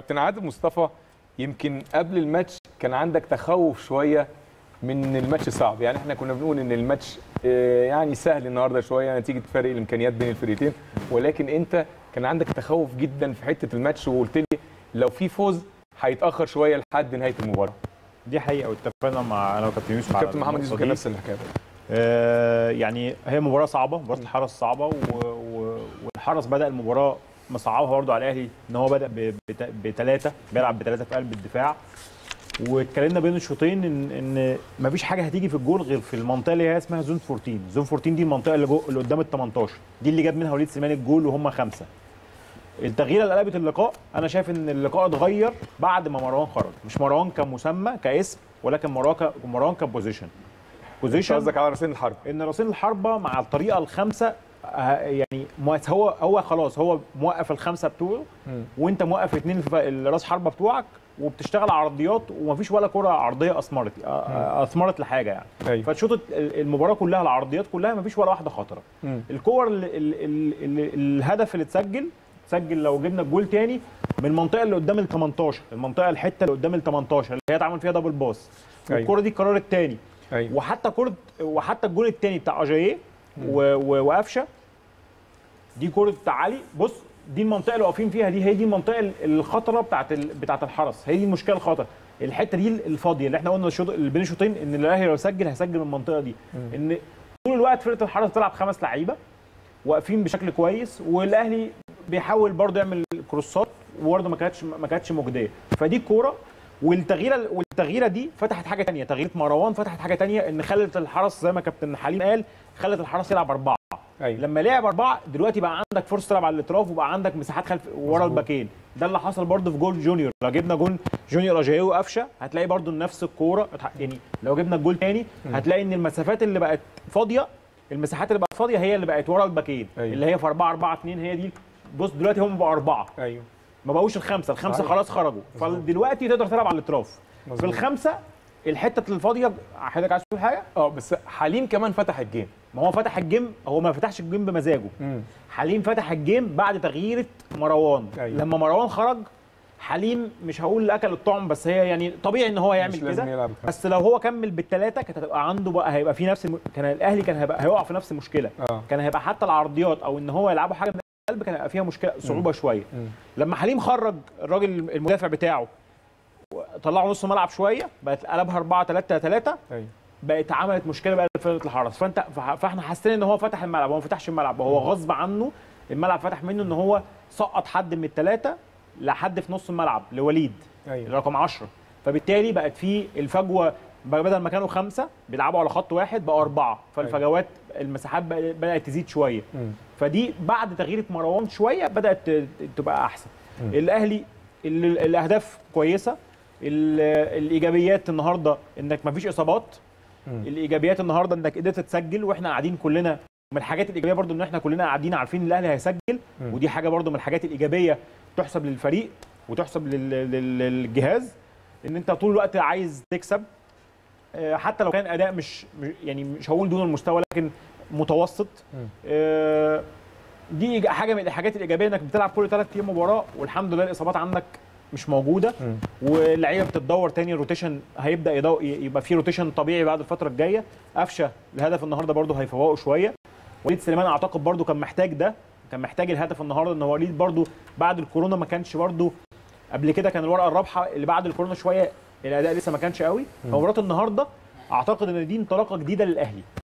كابتن عادل مصطفى يمكن قبل الماتش كان عندك تخوف شويه من إن الماتش صعب يعني احنا كنا بنقول ان الماتش آه، يعني سهل النهارده شويه نتيجه فرق الامكانيات بين الفريقين ولكن انت كان عندك تخوف جدا في حته الماتش وقلت لي لو في فوز هيتاخر شويه لحد نهايه المباراه دي حقيقه واتفقنا مع انا وكابتن يوسف على كابتن محمد يوسف النقطة كان دي. نفس الحكايه آه، يعني هي مباراه صعبه مباراه الحرس صعبه و... و... والحرس بدا المباراه مصعبها برضه على الاهلي ان هو بدا ب- بت- بثلاثه بيلعب بثلاثه في قلب الدفاع واتكلمنا بين الشوطين ان ان مفيش حاجه هتيجي في الجول غير في المنطقه اللي هي اسمها زون 14 زون 14 دي المنطقه اللي, جو... اللي قدام ال 18 دي اللي جاب منها وليد سليمان الجول وهم خمسه التغييره اللي قلبت اللقاء انا شايف ان اللقاء اتغير بعد ما مروان خرج مش مروان كمسمى كاسم ولكن مروان ك... مروان كبوزيشن مش بوزيشن قصدك على راسين الحرب ان راسين الحربه مع الطريقه الخامسه آه، يعني موت- هو هو خلاص هو موقف الخمسه بتوعه وانت موقف اثنين الراس حربه بتوعك وبتشتغل عرضيات ومفيش ولا كره عرضيه اثمرت آه، آه، اثمرت لحاجه يعني ايوه فتشوط ال- المباراه كلها العرضيات كلها مفيش ولا واحده خطره مم. الكور ال ال ال ال الهدف اللي اتسجل سجل لو جبنا الجول تاني من المنطقه اللي قدام ال 18 المنطقه الحته اللي قدام ال 18 اللي هي اتعمل فيها دبل باص أيوة. والكره دي قرار التاني ايوه وحتى كره وحتى الجول الثاني بتاع اجاييه و- و- وقفشه دي كره بتاع علي بص دي المنطقه اللي واقفين فيها دي هي دي المنطقه ال- الخطره بتاعت ال... بتاعت الحرس هي دي المشكله الخطر الحته دي الفاضيه اللي احنا قلنا الشوط اللي بين الشوطين ان الاهلي لو سجل هيسجل من المنطقه دي ان طول الوقت فرقه الحرس بتلعب خمس لعيبه واقفين بشكل كويس والاهلي بيحاول برضه يعمل كروسات وبرضه ما كانتش ما كانتش مجديه فدي الكوره والتغييره والتغييره دي فتحت حاجه تانية تغييره مروان فتحت حاجه تانية ان خلت الحرس زي ما كابتن حليم قال خلت الحرس يلعب اربعه ايوه لما لعب اربعه دلوقتي بقى عندك فرصه تلعب على الاطراف وبقى عندك مساحات خلف ورا مظبوط. الباكين ده اللي حصل برضه في جول جونيور لو جبنا جول جونيور اجاييه وقفشه هتلاقي برضه نفس الكوره يعني لو جبنا الجول تاني هتلاقي ان المسافات اللي بقت فاضيه المساحات اللي بقت فاضيه هي اللي بقت ورا الباكين أيوة. اللي هي في 4 4 2 هي دي بص دلوقتي هم بقوا اربعه ايوه ما بقوش الخمسه الخمسه صحيح. خلاص خرجوا مظبوط. فدلوقتي تقدر تلعب على الاطراف في مظبوط. الخمسه الحته الفاضيه حضرتك عايز تقول حاجه اه بس حليم كمان فتح الجيم ما هو فتح الجيم هو ما فتحش الجيم بمزاجه امم حليم فتح الجيم بعد تغيير مروان أيوة. لما مروان خرج حليم مش هقول اكل الطعم بس هي يعني طبيعي ان هو يعمل مش لازم كده يلعب الخمسة. بس لو هو كمل بالثلاثه كانت هتبقى عنده بقى هيبقى في نفس الم... كان الاهلي كان هيبقى هيقع في نفس المشكله اه كان هيبقى حتى العرضيات او ان هو يلعبوا حاجه من القلب كان هيبقى فيها مشكله صعوبه شويه مم. لما حليم خرج الراجل المدافع بتاعه طلعوا نص ملعب شويه بقت قلبها 4 3 3 ايوه بقت عملت مشكله بقى لفرقه الحرس فانت فح- فاحنا حاسين ان هو فتح الملعب هو ما فتحش الملعب هو غصب عنه الملعب فتح منه ان هو سقط حد من الثلاثه لحد في نص الملعب لوليد ايوه رقم 10 فبالتالي بقت في الفجوه بقى بدل ما كانوا خمسه بيلعبوا على خط واحد بقوا اربعه فالفجوات المساحات بقى- بدات تزيد شويه مم. فدي بعد تغيير مروان شويه بدات ت- تبقى احسن مم. الاهلي ال- الاهداف كويسه ال- الايجابيات النهارده انك مفيش اصابات مم. الايجابيات النهارده انك قدرت تسجل واحنا قاعدين كلنا من الحاجات الايجابيه برضو ان احنا كلنا قاعدين عارفين ان الاهلي هيسجل مم. ودي حاجه برضو من الحاجات الايجابيه تحسب للفريق وتحسب لل- لل- للجهاز ان انت طول الوقت عايز تكسب آه، حتى لو كان اداء مش مش- يعني مش هقول دون المستوى لكن متوسط مم. آه، دي إيج- حاجه من الحاجات الايجابيه انك بتلعب كل ثلاث ايام مباراه والحمد لله الاصابات عندك مش موجوده مم. واللعيبه بتتدور تاني الروتيشن هيبدا يدو... يبقى في روتيشن طبيعي بعد الفتره الجايه قفشه الهدف النهارده برده هيفوقه شويه وليد سليمان اعتقد برده كان محتاج ده كان محتاج الهدف النهارده ان هو وليد برده بعد الكورونا ما كانش برده قبل كده كان الورقه الرابحه اللي بعد الكورونا شويه الاداء لسه ما كانش قوي فمباراه النهارده اعتقد ان دي انطلاقه جديده للاهلي